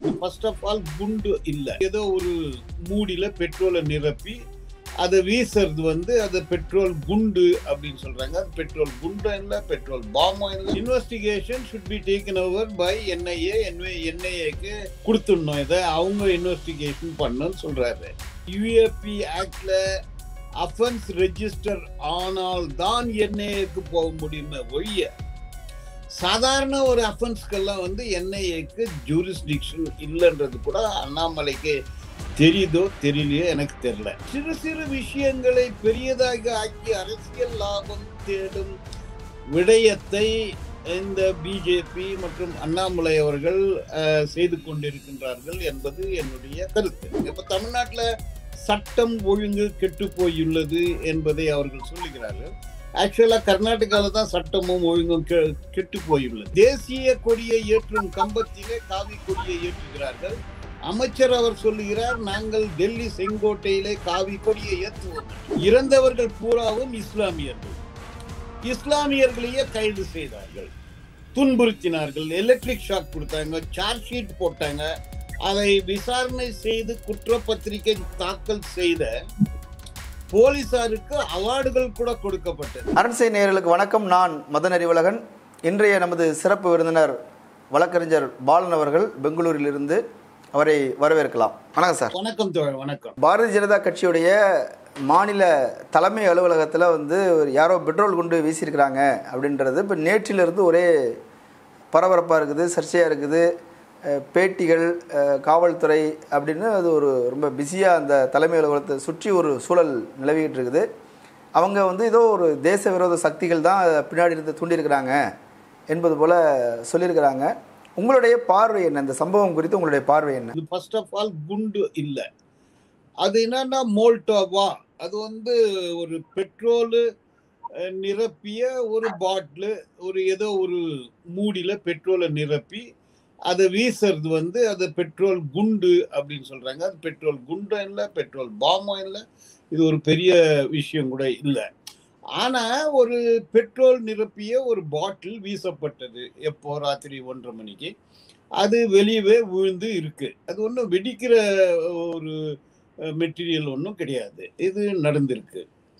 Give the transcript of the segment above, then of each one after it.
First of all குண்டு இல்ல ஏதோ ஒரு மூடியில பெட்ரோலை நிரப்பி அதை வீசுறது வந்து அது பெட்ரோல் குண்டு அப்படின்னு சொல்றாங்க அது பெட்ரோல் குண்டும் இல்ல பெட்ரோல் பாம்பும் இல்ல investigation should be taken over by NIA என்ஐஏக்கு கொடுத்துடணும் இதை அவங்க இன்வெஸ்டிகேஷன் பண்ணணும்னு சொல்றாரு யூஏபி ஆக்ட்ல அஃபென்ஸ் ரெஜிஸ்டர் ஆனால் தான் என்ஐஏக்கு போக முடியுமே ஒழிய சாதாரண ஒரு அஃபென்ஸ்க்கெல்லாம் வந்து என்ஐஏக்கு ஜூரிஸ்டிக்ஷன் இல்லைன்றது கூட அண்ணாமலைக்கு தெரியுதோ தெரியலையோ எனக்கு தெரியல சிறு சிறு விஷயங்களை பெரியதாக ஆக்கி அரசியல் லாபம் தேடும் விடயத்தை இந்த பிஜேபி மற்றும் அண்ணாமலை அவர்கள் அஹ், செய்து கொண்டிருக்கின்றார்கள் என்பது என்னுடைய கருத்து இப்ப தமிழ்நாட்டுல சட்டம் ஒழுங்கு கெட்டு போயுள்ளது என்பதை அவர்கள் சொல்லுகிறார்கள் ஆக்சுவலா கர்நாடகால தான் சட்டமும் ஒழுங்கும் கெ- கெட்டு போயுள்ளது தேசிய கொடியை ஏற்றும் கம்பத்திலே காவி கொடியை ஏற்றுகிறார்கள் அமைச்சர் அவர் சொல்லுகிறார் நாங்கள் டெல்லி செங்கோட்டையிலே காவி கொடியை ஏற்றுவோம் இறந்தவர்கள் பூராவும் இஸ்லாமியர்கள் இஸ்லாமியர்களையே கைது செய்தார்கள் துன்புறுத்தினார்கள் எலக்ட்ரிக் ஷாக் கொடுத்தாங்க சார்ஜ் ஷீட் போட்டாங்க அதை விசாரணை செய்து குற்றப்பத்திரிகை தாக்கல் செய்த போலீசாருக்கு அவார்டுகள் கூட கொடுக்கப்பட்டது அரண்சை நேயர்களுக்கு வணக்கம் நான் மதன் அறிவழகன் இன்றைய நமது சிறப்பு விருந்தினர் வழக்கறிஞர் பாலன் அவர்கள் பெங்களூரிலிருந்து அவரை வரவேற்கலாம் வணக்கம் சார் வணக்கம் தோழர் வணக்கம் பாரதிய ஜனதா கட்சியுடைய மாநில தலைமை அலுவலகத்தில் வந்து ஒரு யாரோ பெட்ரோல் குண்டு வீசியிருக்கிறாங்க அப்படின்றது இப்போ நேற்றிலிருந்து ஒரே பரபரப்பாக இருக்குது சர்ச்சையாக இருக்குது அஹ் பேட்டிகள் அஹ் காவல்துறை அப்படின்னு அது ஒரு ரொம்ப பிஸியாக அந்த தலைமை அலுவலகத்தை சுற்றி ஒரு சூழல் நிலவிக்கிட்டு இருக்குது அவங்க வந்து ஏதோ ஒரு தேச விரோத சக்திகள் தான் அதை பின்னாடி இருந்து தூண்டியிருக்கிறாங்க என்பது போல் சொல்லியிருக்கிறாங்க உங்களுடைய பார்வை என்ன இந்த சம்பவம் குறித்து உங்களுடைய பார்வை என்ன இது ஃபர்ஸ்ட் ஆஃப் ஆல் குண்டு இல்ல அது என்னன்னா மோல்டோவா அது வந்து ஒரு பெட்ரோலு அஹ், நிரப்பிய ஒரு பாட்டிலு ஒரு ஏதோ ஒரு மூடியில பெட்ரோலை நிரப்பி அதை வீசுறது வந்து அது பெட்ரோல் குண்டு அப்படின்னு சொல்றாங்க அது பெட்ரோல் குண்டும் இல்லை பெட்ரோல் பாம்பும் இல்லை இது ஒரு பெரிய விஷயம் கூட இல்லை ஆனா ஒரு பெட்ரோல் நிரப்பிய ஒரு பாட்டில் வீசப்பட்டது எப்போ ராத்திரி ஒன்றரை மணிக்கு அது வெளியவே விழுந்து இருக்கு அது ஒன்றும் வெடிக்கிற ஒரு மெட்டீரியல் ஒன்றும் கிடையாது இது நடந்திருக்கு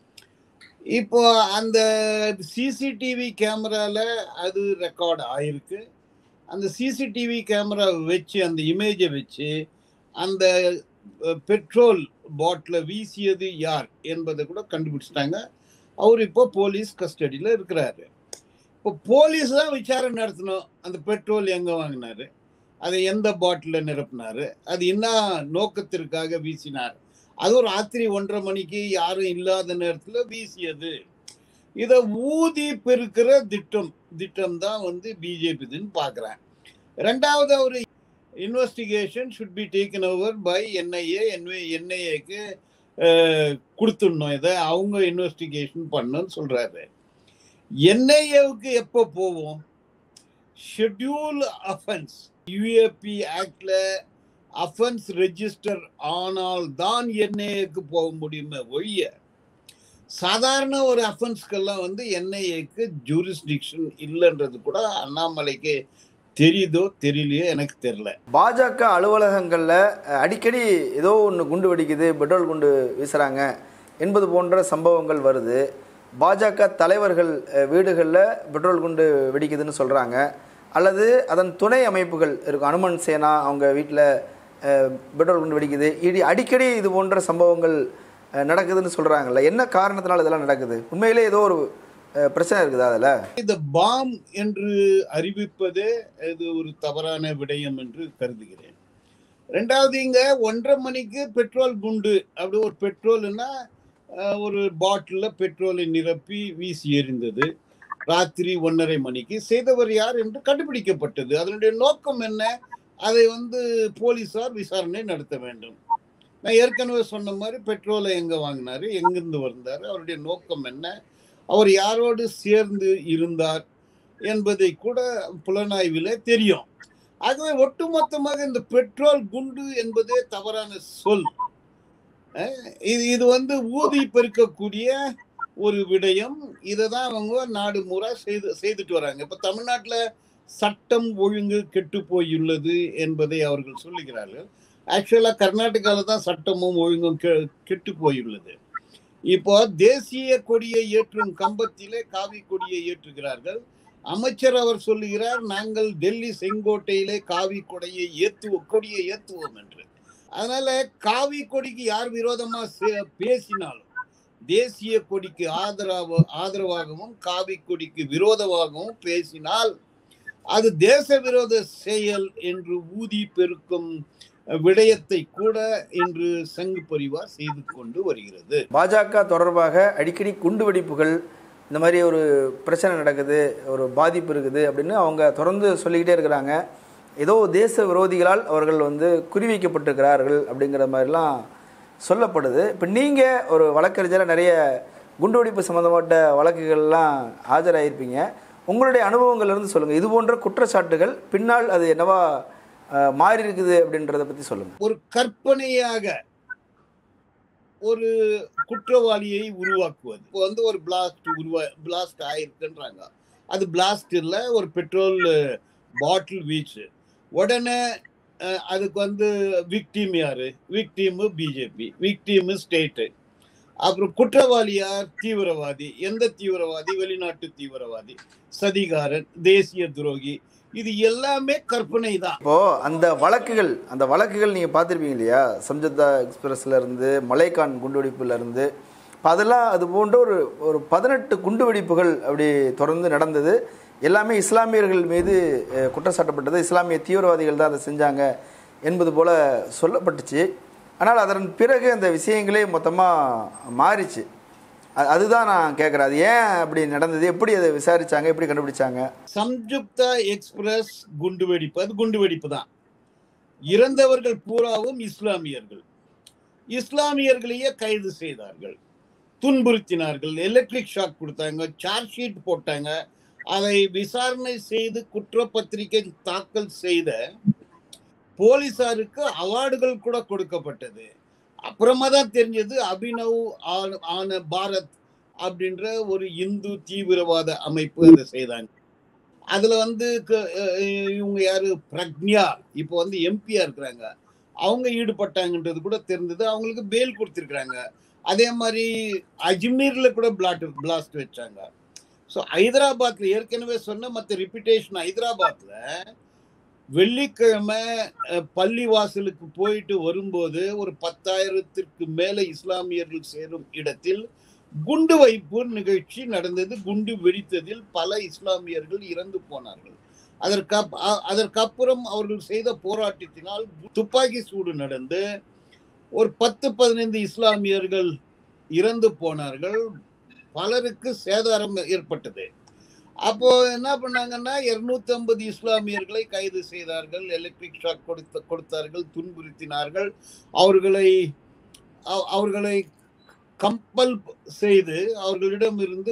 இப்போ அந்த சிசிடிவி கேமரால அது ரெக்கார்ட் ஆயிருக்கு அந்த சிசிடிவி கேமரா வச்சு அந்த இமேஜை வச்சு அந்த பெட்ரோல் பாட்டில வீசியது யார் என்பதை கூட கண்டுபிடிச்சிட்டாங்க அவர் இப்போ போலீஸ் கஸ்டடியில் இருக்கிறாரு இப்போ போலீஸ் தான் விசாரணை நடத்தணும் அந்த பெட்ரோல் எங்க வாங்கினாரு அதை எந்த பாட்டிலில் நிரப்பினாரு அது என்ன நோக்கத்திற்காக வீசினார் அது ஒரு ராத்திரி ஒன்றரை மணிக்கு யாரும் இல்லாத நேரத்தில் வீசியது இதை ஊதி பெருக்கிற திட்டம் திட்டம் தான் வந்து பிஜேபிதுன்னு பார்க்குறேன் ரெண்டாவது ஒரு investigation should be taken over by NIA என்ஐ என்ஐஏக்கு கொடுத்துடணும் இதை அவங்க இன்வெஸ்டிகேஷன் பண்ணணும்னு சொல்றாரு என்ஐஏவுக்கு எப்போ போவோம் ஷெட்யூல் அஃபென்ஸ் யூஏபி ஆக்ட்ல அஃபென்ஸ் ரெஜிஸ்டர் ஆனால் தான் என்ஐஏக்கு போக முடியுமே ஒழிய சாதாரண ஒரு அஃபென்ஸ்க்கெல்லாம் வந்து என்ஐஏக்கு ஜூரிஸ்டிக்ஷன் இல்லைன்றது கூட அண்ணாமலைக்கு தெரியுதோ தெரியலையோ எனக்கு தெரியல பாஜக அலுவலகங்களில் அடிக்கடி ஏதோ ஒன்று குண்டு வெடிக்குது பெட்ரோல் குண்டு வீசுகிறாங்க என்பது போன்ற சம்பவங்கள் வருது பாஜக தலைவர்கள் அஹ், வீடுகளில் பெட்ரோல் குண்டு வெடிக்குதுன்னு சொல்கிறாங்க அல்லது அதன் துணை அமைப்புகள் இருக்கும் அனுமன் சேனா அவங்க வீட்டில் பெட்ரோல் குண்டு வெடிக்குது இடி அடிக்கடி இது போன்ற சம்பவங்கள் அஹ், நடக்குதுன்னு சொல்கிறாங்கல்ல என்ன காரணத்தினால இதெல்லாம் நடக்குது உண்மையிலே ஏதோ ஒரு அஹ், பிரச்சனை இருக்குதா அதில் இந்த பாம் என்று அறிவிப்பதே இது ஒரு தவறான விடயம் என்று கருதுகிறேன் ரெண்டாவது இங்க ஒன்றரை மணிக்கு பெட்ரோல் குண்டு அப்படி ஒரு பெட்ரோல்னா அஹ், ஒரு பாட்டிலில் பெட்ரோலை நிரப்பி வீசி எறிந்தது ராத்திரி ஒன்றரை மணிக்கு செய்தவர் யார் என்று கண்டுபிடிக்கப்பட்டது அதனுடைய நோக்கம் என்ன அதை வந்து போலீசார் விசாரணை நடத்த வேண்டும் நான் ஏற்கனவே சொன்ன மாதிரி பெட்ரோலை எங்க வாங்கினாரு எங்கிருந்து வந்தாரு அவருடைய நோக்கம் என்ன அவர் யாரோடு சேர்ந்து இருந்தார் என்பதை கூட புலனாய்விலே தெரியும் ஆகவே ஒட்டுமொத்தமாக இந்த பெட்ரோல் குண்டு என்பதே தவறான சொல் அஹ் இது இது வந்து ஊதி பெருக்கக்கூடிய ஒரு விடயம் இதை தான் அவங்க நாடு முறை செய்து செய்துட்டு வராங்க இப்போ தமிழ்நாட்டில் சட்டம் ஒழுங்கு கெட்டு போயுள்ளது என்பதை அவர்கள் சொல்லுகிறார்கள் ஆக்சுவலா கர்நாடகாவில் தான் சட்டமும் ஒழுங்கும் கெ- கெட்டு போயுள்ளது இப்போ தேசிய கொடியை ஏற்றும் கம்பத்திலே காவி கொடியை ஏற்றுகிறார்கள் அமைச்சர் அவர் சொல்லுகிறார் நாங்கள் டெல்லி செங்கோட்டையிலே காவி கொடையை ஏத்துவோம் கொடியை ஏத்துவோம் என்று அதனால காவி கொடிக்கு யார் விரோதமா சே- பேசினாலும் தேசிய கொடிக்கு ஆதரவு ஆதரவாகவும் காவி கொடிக்கு விரோதமாகவும் பேசினால் அது தேச விரோத செயல் என்று ஊதி பெருக்கும் விடயத்தை கூட இன்று சங்கு பரிவார் செய்து கொண்டு வருகிறது பாஜக தொடர்பாக அடிக்கடி குண்டு வெடிப்புகள் இந்த மாதிரி ஒரு பிரச்சனை நடக்குது ஒரு பாதிப்பு இருக்குது அப்படின்னு அவங்க தொடர்ந்து சொல்லிக்கிட்டே இருக்கிறாங்க ஏதோ தேச விரோதிகளால் அவர்கள் வந்து குறிவைக்கப்பட்டிருக்கிறார்கள் அப்படிங்கிற மாதிரிலாம் சொல்லப்படுது இப்போ நீங்கள் ஒரு வழக்கறிஞராக நிறைய குண்டுவெடிப்பு சம்மந்தப்பட்ட வழக்குகள்லாம் ஆஜராயிருப்பீங்க உங்களுடைய அனுபவங்கள்ல இருந்து சொல்லுங்கள் இது போன்ற குற்றச்சாட்டுகள் பின்னால் அது என்னவா அஹ், மாறி இருக்குது அப்படின்றத பற்றி சொல்லுங்கள் ஒரு கற்பனையாக ஒரு குற்றவாளியை உருவாக்குவது இப்போ வந்து ஒரு பிளாஸ்ட் உருவா பிளாஸ்ட் ஆயிருக்குன்றாங்க அது பிளாஸ்ட் இல்லை ஒரு பெட்ரோல் பாட்டில் வீச்சு உடனே அஹ், அதுக்கு வந்து விக்டீம் யாரு விக்டீமு பிஜேபி விக்டீமு ஸ்டேட்டு அப்புறம் குற்றவாளி யார் தீவிரவாதி எந்த தீவிரவாதி வெளிநாட்டு தீவிரவாதி சதிகாரன் தேசிய துரோகி இது எல்லாமே கற்பனை தான் இப்போ அந்த வழக்குகள் அந்த வழக்குகள் நீங்கள் பார்த்துருப்பீங்க இல்லையா சம்ஜத்தா எக்ஸ்பிரஸ்ல இருந்து மலைக்கான் குண்டுவெடிப்புல இருந்து இப்போ அதெல்லாம் அது போன்ற ஒரு ஒரு பதினெட்டு குண்டுவெடிப்புகள் அப்படி தொடர்ந்து நடந்தது எல்லாமே இஸ்லாமியர்கள் மீது அஹ், குற்றச்சாட்டப்பட்டது இஸ்லாமிய தீவிரவாதிகள் தான் அதை செஞ்சாங்க என்பது போல சொல்லப்பட்டுச்சு ஆனால் அதன் பிறகு அந்த விஷயங்களே மொத்தமாக மாறிச்சு அ- அதுதான் நான் கேட்குறேன் அது ஏன் அப்படி நடந்தது எப்படி அதை விசாரிச்சாங்க எப்படி கண்டுபிடிச்சாங்க சம்யுக்தா எக்ஸ்பிரஸ் குண்டுவெடிப்பு அது குண்டுவெடிப்பு தான் இறந்தவர்கள் பூராவும் இஸ்லாமியர்கள் இஸ்லாமியர்களையே கைது செய்தார்கள் துன்புறுத்தினார்கள் எலக்ட்ரிக் ஷாக் கொடுத்தாங்க சார்ஜ் ஷீட் போட்டாங்க அதை விசாரணை செய்து குற்றப்பத்திரிகை தாக்கல் செய்த போலீசாருக்கு அவார்டுகள் கூட கொடுக்கப்பட்டது அப்புறமா தான் தெரிஞ்சது அபினவ் ஆன- ஆன பாரத் அப்படின்ற ஒரு இந்து தீவிரவாத அமைப்பு அதை செய்தாங்க அதுல வந்து க- அஹ் இவங்க யாரு பிரக்ஞா இப்போ வந்து எம்பியா இருக்கிறாங்க அவங்க ஈடுபட்டாங்கன்றது கூட தெரிஞ்சது அவங்களுக்கு பெயில் கொடுத்திருக்கிறாங்க அதே மாதிரி அஜ்மீர்ல கூட பிளாட் பிளாஸ்ட் வச்சாங்க ஸோ ஹைதராபாத்ல ஏற்கனவே சொன்ன மற்ற ரிப்பிட்டேஷன் ஹைதராபாத்ல வெள்ளிக்கிழமை அஹ், பள்ளி வாசலுக்கு போயிட்டு வரும்போது ஒரு பத்தாயிரத்திற்கு மேல இஸ்லாமியர்கள் சேரும் இடத்தில் குண்டு வைப்பு நிகழ்ச்சி நடந்தது குண்டு வெடித்ததில் பல இஸ்லாமியர்கள் இறந்து போனார்கள் அதற்கு அதற்கப்புறம் அவர்கள் செய்த போராட்டத்தினால் துப்பாக்கி சூடு நடந்து ஒரு பத்து பதினைந்து இஸ்லாமியர்கள் இறந்து போனார்கள் பலருக்கு சேதாரம் ஏற்பட்டது அப்போ என்ன பண்ணாங்கன்னா 250 ஐம்பது இஸ்லாமியர்களை கைது செய்தார்கள் எலக்ட்ரிக் ஷாக் கொடுத்த கொடுத்தார்கள் துன்புறுத்தினார்கள் அவர்களை அவ- அவர்களை கம்பல் செய்து அவர்களிடம் இருந்து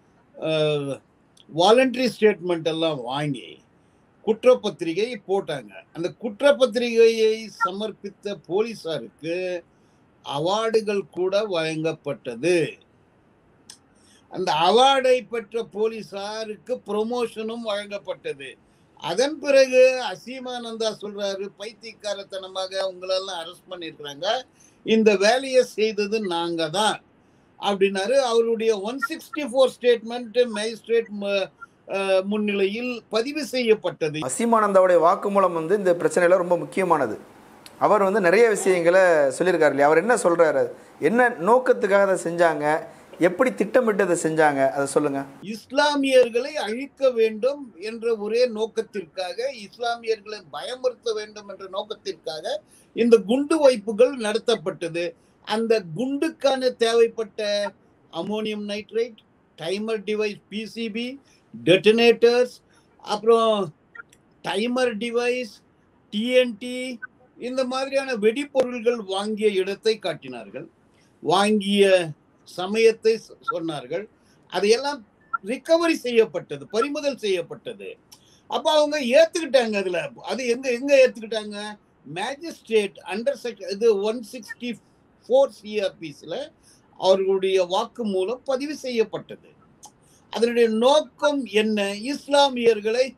வாலண்டரி ஸ்டேட்மெண்ட் எல்லாம் வாங்கி குற்றப்பத்திரிகை போட்டாங்க அந்த குற்றப்பத்திரிகையை சமர்ப்பித்த போலீசாருக்கு அவார்டுகள் கூட வழங்கப்பட்டது அந்த அவார்டை பெற்ற போலீசாருக்கு ப்ரொமோஷனும் வழங்கப்பட்டது அதன் பிறகு அசீமானந்தா சொல்றாரு பைத்தியக்காரத்தனமாக உங்களெல்லாம் அரெஸ்ட் பண்ணியிருக்கிறாங்க இந்த வேலையை செய்தது நாங்க தான் அப்படின்னாரு அவருடைய one sixty four statement magistrate முன்னிலையில் பதிவு செய்யப்பட்டது அசீமானந்தாவுடைய வாக்குமூலம் வந்து இந்த பிரச்சனையில ரொம்ப முக்கியமானது அவர் வந்து நிறைய விஷயங்களை சொல்லியிருக்காரு இல்லையா அவர் என்ன சொல்றாரு என்ன நோக்கத்துக்காக அதை செஞ்சாங்க எப்படி திட்டமிட்டு அதை செஞ்சாங்க அதை சொல்லுங்க இஸ்லாமியர்களை அழிக்க வேண்டும் என்ற ஒரே நோக்கத்திற்காக இஸ்லாமியர்களை பயமுறுத்த வேண்டும் என்ற நோக்கத்திற்காக இந்த குண்டு வைப்புகள் நடத்தப்பட்டது அந்த குண்டுக்கான தேவைப்பட்ட ammonium nitrate timer device PCB detonators அப்புறம் டைமர் டிவைஸ் டிஎன்டி இந்த மாதிரியான வெடிப்பொருள்கள் வாங்கிய இடத்தை காட்டினார்கள் வாங்கிய சமயத்தை சொ- சொன்னார்கள் அதையெல்லாம் ரிகவரி செய்யப்பட்டது பறிமுதல் செய்யப்பட்டது அப்ப அவங்க ஏத்துக்கிட்டாங்க அதுல அது எங்க எங்க ஏத்துக்கிட்டாங்க மேஜிஸ்ட்ரேட் அண்டர் செக்ஷன் இது ஒன் சிக்ஸ்டி ஃபோர் சிஆர்பிஸ்ல அவர்களுடைய வாக்கு மூலம் பதிவு செய்யப்பட்டது அதனுடைய நோக்கம் என்ன இஸ்லாமியர்களை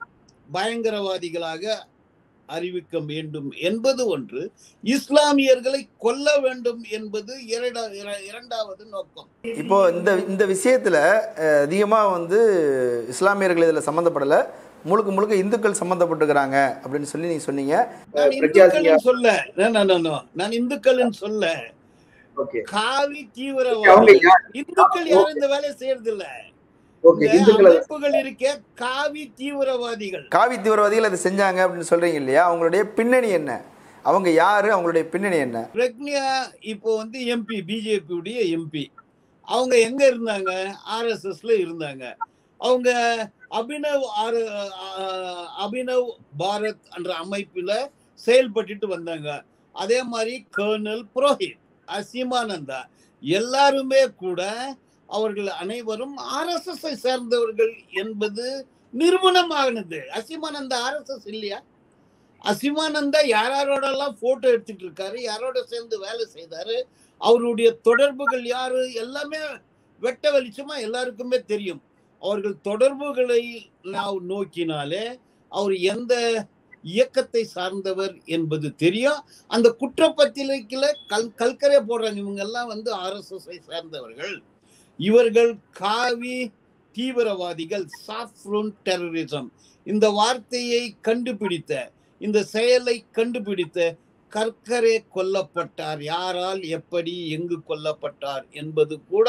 பயங்கரவாதிகளாக அறிவிக்க வேண்டும் என்பது ஒன்று இஸ்லாமியர்களை கொல்ல வேண்டும் என்பது இரண்டா- இர- இரண்டாவது நோக்கம் இப்போ இந்த இந்த விஷயத்துல அஹ், அதிகமா வந்து இஸ்லாமியர்கள் இதுல சம்மந்தப்படல முழுக்க முழுக்க இந்துக்கள் சம்மந்தப்பட்டிருக்கிறாங்க அப்படின்னு சொல்லி நீங்க சொன்னீங்க நான் பிரக்யா சிங்கா இந்துக்கள் சொல்ல No, no, no, no. நான் இந்துக்கள் சொல்ல ஓகே காவி அவங்க தீவிரவாதி யார் இந்துக்கள் யாரும் இந்த வேலையை செய்யறது இல்ல ஓகே இந்த இந்துக்கள் அமைப்புகள் இருக்க காவி தீவிரவாதிகள் காவி தீவிரவாதிகள் அதை செஞ்சாங்க அப்படின்னு சொல்றீங்க இல்லையா அவங்களுடைய பின்னணி என்ன அவங்க யாரு அவங்களுடைய பின்னணி என்ன பிரக்ஞா இப்போ வந்து எம்பி பிஜேபி உடைய எம்பி அவங்க எங்க இருந்தாங்க ஆர்எஸ்எஸ்ல இருந்தாங்க அவங்க அபினவ் ஆர் அஹ், அபினவ் பாரத் என்ற அமைப்புல செயல்பட்டுட்டு வந்தாங்க அதே மாதிரி கர்னல் புரோஹித் அசீமானந்தா எல்லாருமே கூட அவர்கள் அனைவரும் ஆர்எஸ்எஸ் சேர்ந்தவர்கள் என்பது நிறுவனமானது அசீமானந்தா ஆர்எஸ்எஸ் இல்லையா அசிமானந்தா யாரோடெல்லாம் போட்டோ எடுத்துட்டு இருக்காரு யாரோட சேர்ந்து வேலை செய்தாரு அவருடைய தொடர்புகள் யாரு எல்லாமே வெட்ட வெளிச்சமா எல்லாருக்குமே தெரியும் அவர்கள் தொடர்புகளை நாம் நோக்கினாலே அவர் எந்த இயக்கத்தை சார்ந்தவர் என்பது தெரியும் அந்த குற்றப்பத்திரிக்கையில கல் கல்கரை போடுறாங்க இவங்க எல்லாம் வந்து ஆர்எஸ்எஸ் சேர்ந்தவர்கள் இவர்கள் காவி தீவிரவாதிகள் சாஃப்ரூன் டெரரிசம் இந்த வார்த்தையை கண்டுபிடித்த இந்த செயலை கண்டுபிடித்த கற்கரே கொல்லப்பட்டார் யாரால் எப்படி எங்கு கொல்லப்பட்டார் என்பது கூட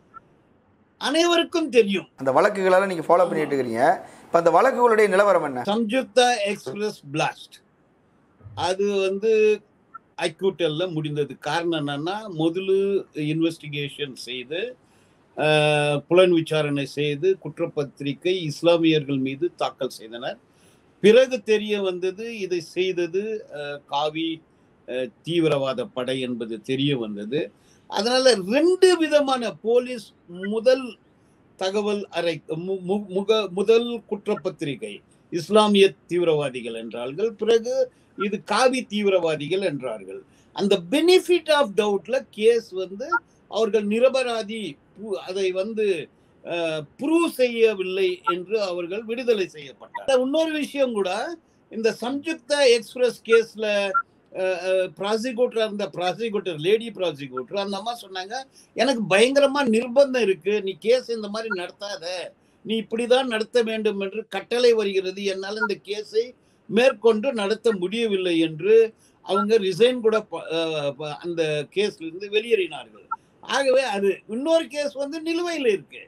அனைவருக்கும் தெரியும் அந்த வழக்குகளெல்லாம் நீங்க ஃபாலோ பண்ணிட்டு இருக்கிறீங்க இப்போ அந்த வழக்குகளுடைய நிலவரம் என்ன சம்யுக்தா எக்ஸ்பிரஸ் பிளாஸ்ட் அது வந்து அக்யூட்டல்ல முடிந்தது காரணம் என்னன்னா முதல்ல இன்வெஸ்டிகேஷன் செய்து அஹ், புலன் விசாரணை செய்து குற்றப்பத்திரிகை இஸ்லாமியர்கள் மீது தாக்கல் செய்தனர் பிறகு தெரிய வந்தது இதை செய்தது அஹ், காவி அஹ், தீவிரவாத படை என்பது தெரிய வந்தது அதனால ரெண்டு விதமான போலீஸ் முதல் தகவல் அறை மு- மு- முக முதல் குற்றப்பத்திரிகை இஸ்லாமிய தீவிரவாதிகள் என்றார்கள் பிறகு இது காவி தீவிரவாதிகள் என்றார்கள் அந்த பெனிஃபிட் ஆஃப் டவுட்ல கேஸ் வந்து அவர்கள் நிரபராதி பு- அதை வந்து ப்ரூவ் செய்யவில்லை என்று அவர்கள் விடுதலை செய்யப்பட்டார் இன்னொரு விஷயம் கூட இந்த சம்யுக்தா எக்ஸ்பிரஸ் கேஸ்ல ப்ராசிக்யூட்டரா இருந்த ப்ராசிக்யூட்டர் லேடி ப்ராசிக்யூட்டர் அந்த அம்மா சொன்னாங்க எனக்கு பயங்கரமா நிர்பந்தம் இருக்கு நீ கேஸ் இந்த மாதிரி நடத்தாத நீ இப்படிதான் நடத்த வேண்டும் என்று கட்டளை வருகிறது என்னால் இந்த கேஸை மேற்கொண்டு நடத்த முடியவில்லை என்று அவங்க ரிசைன் கூட ப- அஹ் ப- அந்த கேஸ்ல இருந்து வெளியேறினார்கள் ஆகவே அது இன்னொரு கேஸ் வந்து நிலுவையில் இருக்கு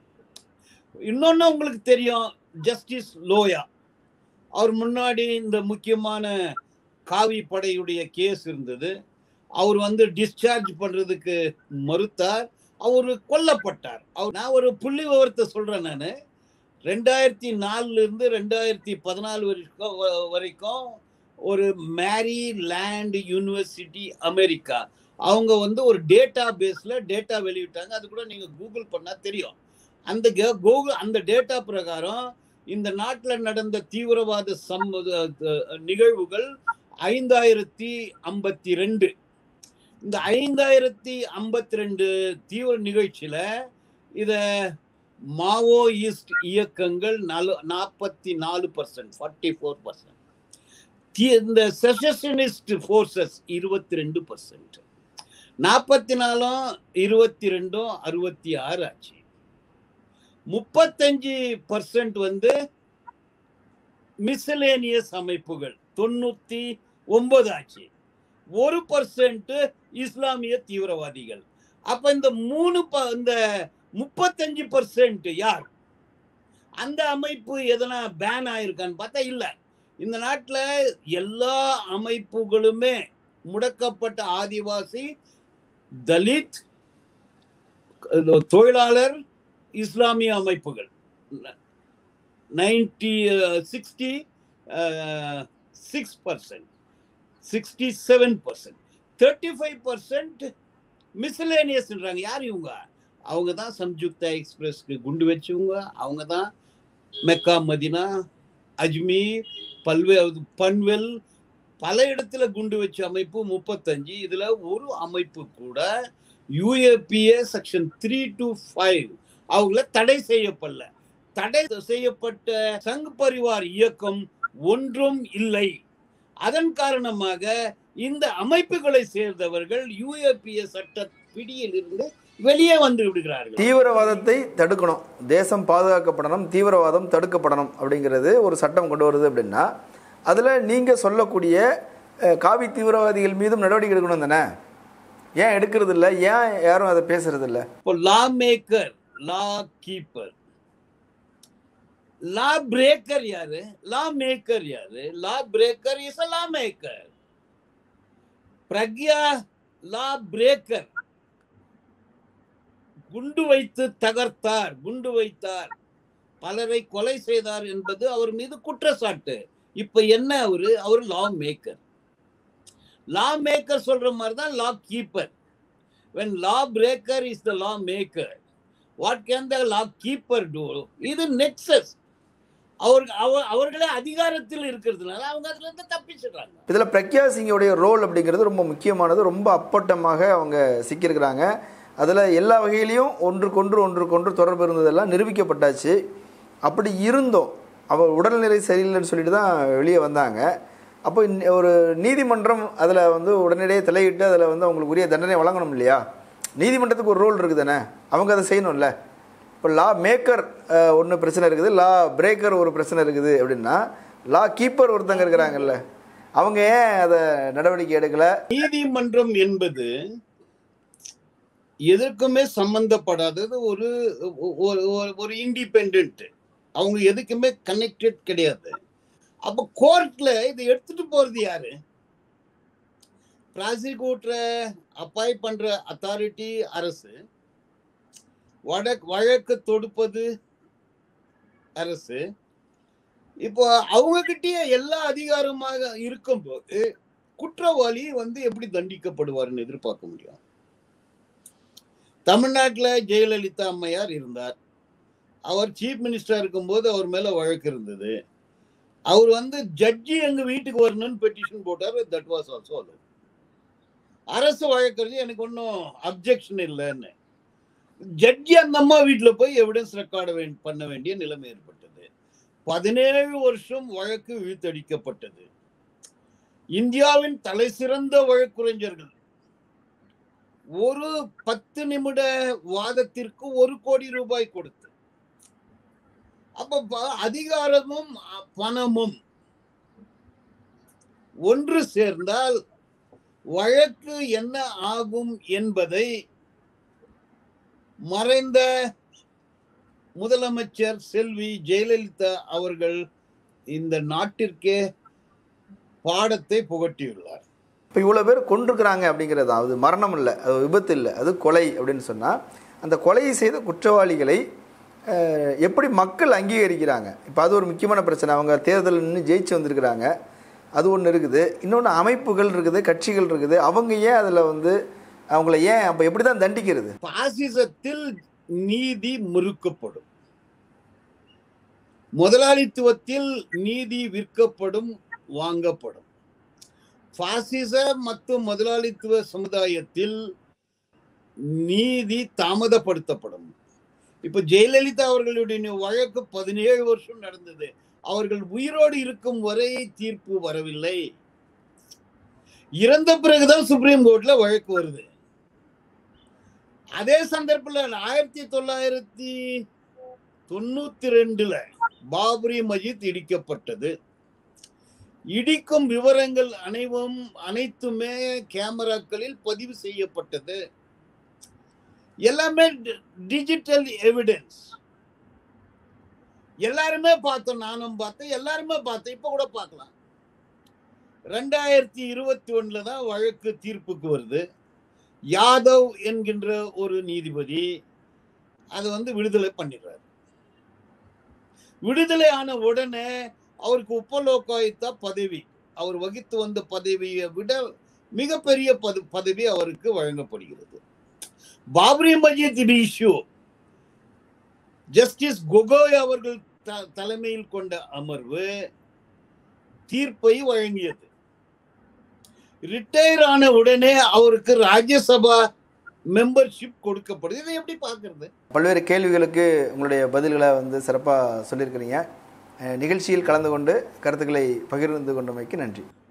இன்னொன்னு உங்களுக்கு தெரியும் ஜஸ்டிஸ் லோயா அவர் முன்னாடி இந்த முக்கியமான காவி படையுடைய கேஸ் இருந்தது அவர் வந்து டிஸ்சார்ஜ் பண்றதுக்கு மறுத்தார் அவர் கொல்லப்பட்டார் அவர் நான் ஒரு புள்ளி விவரத்தை சொல்றேன் நான் ரெண்டாயிரத்தி நாலுல இருந்து ரெண்டாயிரத்தி பதினாலு வரைக்கும் வ- வரைக்கும் ஒரு மேரி லேண்ட் யூனிவர்சிட்டி அமெரிக்கா அவங்க வந்து ஒரு டேட்டா பேஸ்ல டேட்டா வெளியிட்டாங்க அது கூட நீங்க கூகுள் பண்ணா தெரியும் அந்த கூகுள் அந்த டேட்டா பிரகாரம் இந்த நாட்டில் நடந்த தீவிரவாத சம் அஹ் நிகழ்வுகள் ஐந்தாயிரத்தி ஐம்பத்தி ரெண்டு இந்த ஐந்தாயிரத்தி ஐம்பத்தி ரெண்டு தீவிர நிகழ்ச்சியில இத மாவோயிஸ்ட் இயக்கங்கள் நாலு நாற்பத்தி நாலு பர்சன்ட் ஃபார்ட்டி ஃபோர் பர்சன்ட் இந்த செசனிஸ்ட் ஃபோர்ஸஸ் இருபத்தி ரெண்டு பர்சன்ட் நாற்பத்தி நாலும் இருபத்தி ரெண்டும் அறுபத்தி ஆறு ஆச்சு முப்பத்தஞ்சு பர்சன்ட் வந்து மிஸ்லேனியஸ் அமைப்புகள் தொண்ணூத்தி ஒன்பது ஆச்சு ஒரு பர்சன்ட் இஸ்லாமிய தீவிரவாதிகள் அப்ப இந்த மூணு ப- இந்த முப்பத்தஞ்சு பர்சன்ட் யார் அந்த அமைப்பு எதனா பேன் ஆயிருக்கான்னு பார்த்தா இல்ல இந்த நாட்டுல எல்லா அமைப்புகளுமே முடக்கப்பட்ட ஆதிவாசி தலித் தொழிலாளர் இஸ்லாமிய அமைப்புகள் ninety sixty six percent sixty seven percent thirty five percent மிஸ்லேனியஸ்ன்றாங்க யார் இவங்க அவங்க தான் சம்யுக்தா எக்ஸ்பிரஸ்க்கு குண்டு வச்சவங்க அவங்க தான் மெக்கா மதினா அஜ்மீர் பல்வேறு பன்வெல் பல இடத்துல குண்டு வச்ச அமைப்பு முப்பத்தஞ்சு இதுல ஒரு அமைப்பு கூட UAPA section three to five அவங்கள தடை செய்யப்படல தடை செய்யப்பட்ட சங் பரிவார் இயக்கம் ஒன்றும் இல்லை அதன் காரணமாக இந்த அமைப்புகளை சேர்ந்தவர்கள் யூஏபிஏ சட்ட பிடியில் இருந்து வெளியே வந்து விடுகிறார்கள் தீவிரவாதத்தை தடுக்கணும் தேசம் பாதுகாக்கப்படணும் தீவிரவாதம் தடுக்கப்படணும் அப்படிங்கிறது ஒரு சட்டம் கொண்டு வருது அப்படின்னா அதில் நீங்கள் சொல்லக்கூடிய அஹ், காவி தீவிரவாதிகள் மீதும் நடவடிக்கை எடுக்கணும் தானே ஏன் எடுக்கிறது இல்லை ஏன் யாரும் அதை பேசுறது இல்லை இப்போ law maker law keeper law breaker யாரு லா மேக்கர் யாரு law breaker is law maker Pragya law breaker குண்டு வைத்து தகர்த்தார் குண்டு வைத்தார் பலரை கொலை செய்தார் என்பது அவர் மீது குற்றச்சாட்டு இப்ப என்ன அவரு அவர் லா மேக்கர் லா மேக்கர் சொல்ற மாதிரி தான் law keeper when law breaker is the law maker what can the law keeper do இது நெக்ஸஸ் அவர் அவ- அவர்களே அதிகாரத்தில் இருக்கிறதுனால அவங்க அதுல இருந்து தப்பிச்சிடுறாங்க இதில் பிரக்யா சிங்கோடைய ரோல் அப்படிங்கிறது ரொம்ப முக்கியமானது ரொம்ப அப்பட்டமாக அவங்க சிக்கியிருக்கிறாங்க அதில் எல்லா வகையிலையும் ஒன்றுக்கொன்று ஒன்றுக்கொன்று தொடர்பு இருந்ததெல்லாம் நிரூபிக்கப்பட்டாச்சு அப்படி இருந்தோம் அவர் உடல்நிலை சரியில்லைன்னு சொல்லிட்டு தான் வெளியே வந்தாங்க அப்போ இன்ன- ஒரு நீதிமன்றம் அதில் வந்து உடனடியே தலையிட்டு அதில் வந்து அவங்களுக்கு உரிய தண்டனை வழங்கணும் இல்லையா நீதிமன்றத்துக்கு ஒரு ரோல் இருக்குது தானே அவங்க அதை செய்யணும்ல இப்போ லா மேக்கர் ஒன்று பிரச்சனை இருக்குது லா பிரேக்கர் ஒரு பிரச்சனை இருக்குது அப்படின்னா லா கீப்பர் ஒருத்தங்க இருக்கிறாங்கல்ல அவங்க ஏன் அதை நடவடிக்கை எடுக்கலை நீதிமன்றம் என்பது எதற்குமே சம்பந்தப்படாதது ஒரு ஒரு- ஒரு- ஒரு இண்டிபெண்ட் அவங்க எதுக்குமே கனெக்டட் கிடையாது அப்ப கோர்ட்ல இதை எடுத்துட்டு போறது யாரு ப்ராசிக்யூட்டரை அப்பாய் பண்ற அத்தாரிட்டி அரசு வழக்கு வழக்கு தொடுப்பது அரசு இப்போ அவங்க கிட்டயே எல்லா அதிகாரமாக இருக்கும்போது குற்றவாளி வந்து எப்படி தண்டிக்கப்படுவார்னு எதிர்பார்க்க முடியும் தமிழ்நாட்டுல ஜெயலலிதா அம்மையார் இருந்தார் அவர் சீஃப் மினிஸ்டரா இருக்கும்போது அவர் மேல வழக்கு இருந்தது அவர் வந்து ஜட்ஜி எங்க வீட்டுக்கு வரணும்னு பெட்டிஷன் போட்டார் தட் வாஸ் ஆல்சோ அரசு வழக்கறிஞர் எனக்கு ஒன்றும் அப்ஜெக்ஷன் இல்லைன்னு ஜட்ஜி அந்த அம்மா வீட்டுல போய் எவிடன்ஸ் ரெக்கார்டு பண்ண வேண்டிய நிலைமை ஏற்பட்டது பதினேழு வருஷம் வழக்கு இழுத்தடிக்கப்பட்டது இந்தியாவின் தலை சிறந்த வழக்குரைஞர்கள் ஒரு பத்து நிமிட வாதத்திற்கு ஒரு கோடி ரூபாய் கொடுத்து அப்ப ப- அதிகாரமும் அ, பணமும் ஒன்று சேர்ந்தால் வழக்கு என்ன ஆகும் என்பதை மறைந்த முதலமைச்சர் செல்வி ஜெயலலிதா அவர்கள் இந்த நாட்டிற்கே பாடத்தை புகட்டியுள்ளார் இப்போ இவ்வளோ பேர் கொண்டிருக்கிறாங்க அப்படிங்கிறது அது மரணம் இல்லை அது விபத்து இல்லை அது கொலை அப்படின்னு சொன்னால் அந்த கொலையை செய்த குற்றவாளிகளை அஹ், எப்படி மக்கள் அங்கீகரிக்கிறாங்க இப்போ அது ஒரு முக்கியமான பிரச்சனை அவங்க தேர்தல் நின்று ஜெயிச்சு வந்திருக்கிறாங்க அது ஒன்று இருக்குது இன்னொன்று அமைப்புகள் இருக்குது கட்சிகள் இருக்குது அவங்க ஏன் அதில் வந்து அவங்கள ஏன் அப்போ எப்படி தான் தண்டிக்கிறது பாசிசத்தில் நீதி முறுக்கப்படும் முதலாளித்துவத்தில் நீதி விற்கப்படும் வாங்கப்படும் பாசிச மற்றும் முதலாளித்துவ சமுதாயத்தில் நீதி தாமதப்படுத்தப்படும் இப்ப ஜெயலலிதா அவர்களுடைய வழக்கு பதினேழு வருஷம் நடந்தது அவர்கள் உயிரோடு இருக்கும் வரை தீர்ப்பு வரவில்லை இறந்த பிறகுதான் சுப்ரீம் கோர்ட்ல வழக்கு வருது அதே சந்தர்ப்பத்தில் ஆயிரத்தி தொள்ளாயிரத்தி தொண்ணூத்தி ரெண்டுல பாபரி மஜித் இடிக்கப்பட்டது இடிக்கும் விவரங்கள் அனைவும் அனைத்துமே கேமராக்களில் பதிவு செய்யப்பட்டது எல்லாமே டிஜிட்டல் எவிடன்ஸ் எல்லாருமே பார்த்தோம் நானும் பார்த்தேன் எல்லாருமே பார்த்தேன் இப்ப கூட பார்க்கலாம் ரெண்டாயிரத்தி இருபத்தி ஒண்ணுல தான் வழக்கு தீர்ப்புக்கு வருது யாதவ் என்கின்ற ஒரு நீதிபதி அது வந்து விடுதலை பண்ணிடுறாரு விடுதலை ஆன உடனே அவருக்கு உப்பலோகாயுத்தா பதவி அவர் வகித்து வந்த பதவியை விட மிகப்பெரிய பத பதவி அவருக்கு வழங்கப்படுகிறது பாபரி மஜித் இஷ்யூ ஜஸ்டிஸ் கொகோய் அவர்கள் த- தலைமையில் கொண்ட அமர்வு தீர்ப்பை வழங்கியது ரிட்டையர் ஆன உடனே அவருக்கு ராஜ்யசபா மெம்பர்ஷிப் கொடுக்கப்படுது இதை எப்படி பார்க்கறது பல்வேறு கேள்விகளுக்கு உங்களுடைய பதில்களை வந்து சிறப்பாக சொல்லியிருக்கிறீங்க அஹ் நிகழ்ச்சியில் கலந்து கொண்டு கருத்துக்களை பகிர்ந்து கொண்டமைக்கு நன்றி